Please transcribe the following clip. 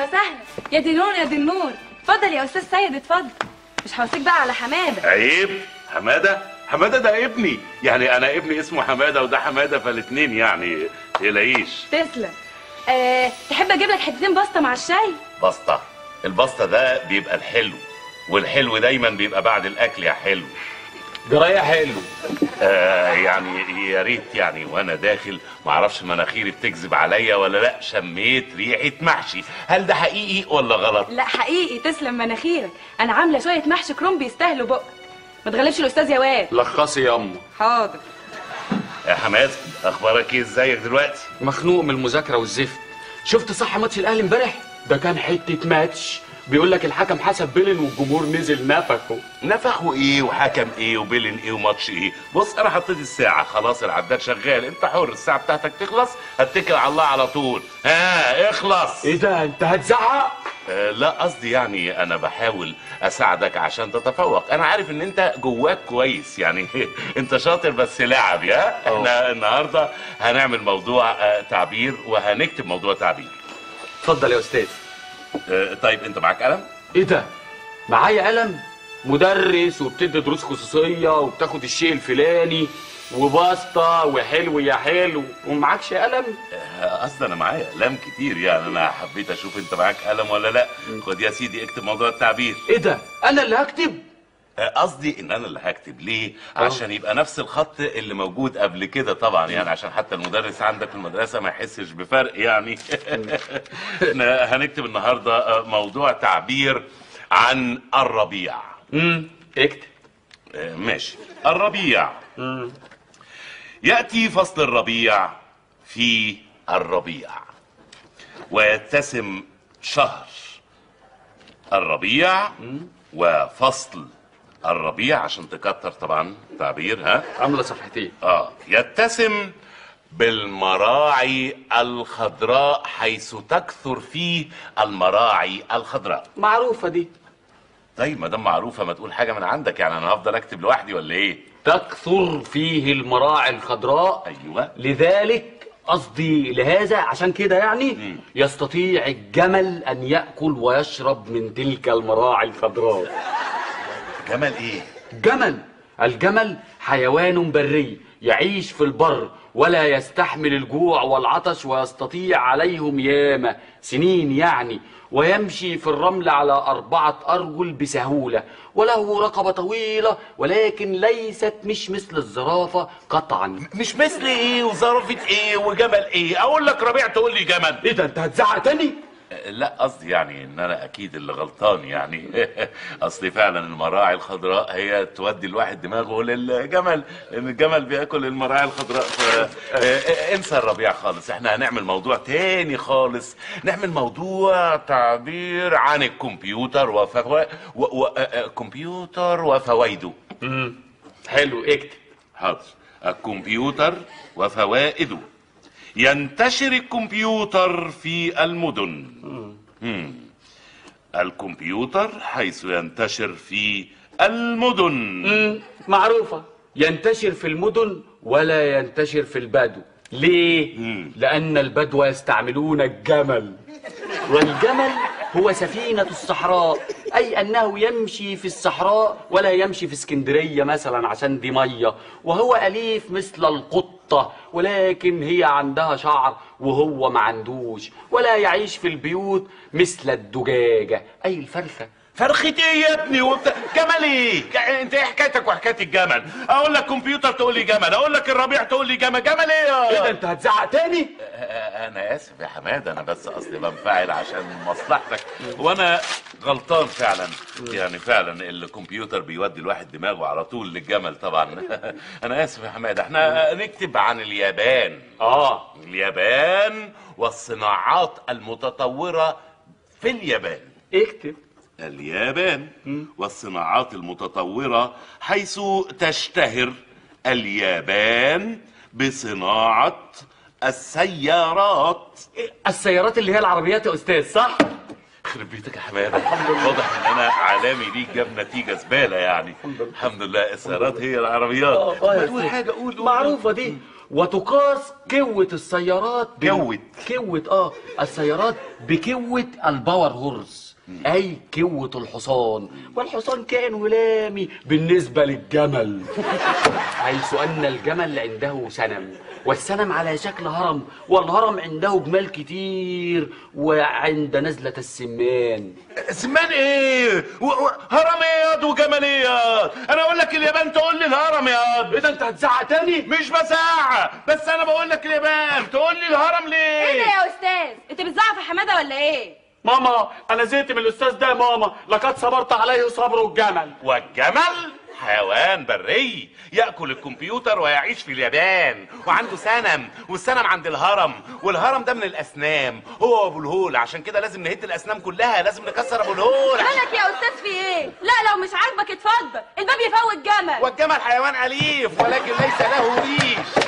وسهلا يا دي نور يا دي النور اتفضل يا استاذ سيد اتفضل مش هوصيك بقى على حماده عيب حماده حماده ده ابني يعني انا ابني اسمه حماده وده حماده فالاتنين يعني تلاقيش تسلم أه تحب اجيب لك حتتين بسطه مع الشاي بسطه البسطه ده بيبقى الحلو والحلو دايما بيبقى بعد الاكل يا حلو جرايه حلو آه يعني يا ريت يعني وانا داخل معرفش مناخيري بتكذب عليا ولا لا شميت ريحه محشي هل ده حقيقي ولا غلط لا حقيقي تسلم مناخيرك انا عامله شويه محشي كروم بيستاهلوا بقك ما تغلبش الاستاذ يا واد لخصي ياما حاضر يا حماد اخبارك ايه ازيك دلوقتي مخنوق من المذاكره والزفت شفت صح ماتش الاهلي امبارح ده كان حته ماتش بيقول لك الحكم حسب بيلن والجمهور نزل نفخه نفخوا ايه وحكم ايه وبيلن ايه وماتش ايه بص انا حطيت الساعه خلاص العداد شغال انت حر الساعه بتاعتك تخلص هتكل على الله على طول ها اخلص ايه ده انت هتزعق آه لا قصدي يعني انا بحاول اساعدك عشان تتفوق انا عارف ان انت جواك كويس يعني انت شاطر بس لعب يا احنا النهارده هنعمل موضوع آه تعبير وهنكتب موضوع تعبير اتفضل يا استاذ آه طيب انت معاك قلم ايه ده معايا قلم مدرس وبتدي دروس خصوصيه وبتاخد الشيء الفلاني وباسطه وحلو يا حلو ومعكش قلم آه، اصل انا معايا اقلام كتير يعني انا حبيت اشوف انت معاك قلم ولا لا خد يا سيدي اكتب موضوع التعبير ايه ده انا اللي هكتب آه، قصدي ان انا اللي هكتب ليه عشان يبقى نفس الخط اللي موجود قبل كده طبعا يعني عشان حتى المدرس عندك في المدرسه ما يحسش بفرق يعني احنا هنكتب النهارده آه، موضوع تعبير عن الربيع امم اكتب آه، ماشي الربيع ياتي فصل الربيع في الربيع ويتسم شهر الربيع وفصل الربيع عشان تكتر طبعا تعبير ها عامله صفحتين اه يتسم بالمراعي الخضراء حيث تكثر فيه المراعي الخضراء معروفه دي طيب ما دام معروفه ما تقول حاجه من عندك يعني انا هفضل اكتب لوحدي ولا ايه تكثر فيه المراعي الخضراء ايوه لذلك قصدي لهذا عشان كده يعني يستطيع الجمل ان ياكل ويشرب من تلك المراعي الخضراء جمل ايه جمل الجمل حيوان بري يعيش في البر ولا يستحمل الجوع والعطش ويستطيع عليهم ياما سنين يعني ويمشي في الرمل على أربعة أرجل بسهولة وله رقبة طويلة ولكن ليست مش مثل الزرافة قطعا مش مثل ايه وظرفة ايه وجمل ايه اقول لك ربيع تقول لي جمل ايه ده انت هتزعق تاني لا قصدي يعني ان انا اكيد اللي غلطان يعني اصل فعلا المراعي الخضراء هي تودي الواحد دماغه للجمل لان الجمل بياكل المراعي الخضراء ف... آه، انسى الربيع خالص احنا هنعمل موضوع تاني خالص نعمل موضوع تعبير عن الكمبيوتر وفوا... و... و... آه، آه، كمبيوتر وفوائده حلو اكتب حاضر الكمبيوتر وفوائده ينتشر الكمبيوتر في المدن مم. الكمبيوتر حيث ينتشر في المدن مم، معروفة ينتشر في المدن ولا ينتشر في البدو ليه؟ مم. لأن البدو يستعملون الجمل والجمل هو سفينة الصحراء أي أنه يمشي في الصحراء ولا يمشي في اسكندرية مثلا عشان دي مية وهو أليف مثل القطة ولكن هي عندها شعر وهو ما عندوش ولا يعيش في البيوت مثل الدجاجة أي الفرخة فرخة ايه يا ابني وانت جمل ايه ج- انت ايه حكايتك وحكايه الجمل اقول لك كمبيوتر تقول لي جمل اقول لك الربيع تقول لي جمل جمل ايه إيه ده أنت هتزعق تاني؟ آه، انا اسف يا حماد انا بس اصلي بنفعل عشان مصلحتك وانا غلطان فعلا يعني فعلا الكمبيوتر بيودي الواحد دماغه على طول للجمل طبعا انا اسف يا حماد احنا نكتب عن اليابان آه اليابان والصناعات المتطورة في اليابان اكتب اليابان والصناعات المتطورة حيث تشتهر اليابان بصناعة السيارات السيارات اللي هي العربيات يا أستاذ صح؟ يخرب بيتك يا حماده واضح ان انا علامي ليك جاب نتيجه زباله يعني الحمد لله السيارات هي العربيات آه، آه يا قول أستاذ. حاجه قول قول. معروفة دي وتقاس كوة السيارات ب- كوة. كوة اه السيارات بكوة الباور هورس أي كوة الحصان والحصان كائن ولامي بالنسبة للجمل حيث أن الجمل عنده سنم والسنم على شكل هرم والهرم عنده جمال كتير وعند نزلة السمان سمان ايه و- و- هرميات وجماليات انا اقول لك اليابان تقول لي الهرم يا إذا أنت هتزعق تاني؟ مش بساعة بس انا بقول لك اليابان تقول لي الهرم ايه ليه ده يا استاذ انت بتزعق في حماده ولا ايه ماما أنا زهقت من الأستاذ ده يا ماما لقد صبرت عليه صبر الجمل والجمل حيوان بري ياكل الكمبيوتر ويعيش في اليابان وعنده سنم والسنم عند الهرم والهرم ده من الاسنام هو ابو الهول عشان كده لازم نهد الاسنام كلها لازم نكسر ابو الهول مالك يا استاذ في ايه لا لو مش عاجبك اتفضل الباب يفوت جمل والجمل حيوان اليف ولكن ليس له ريش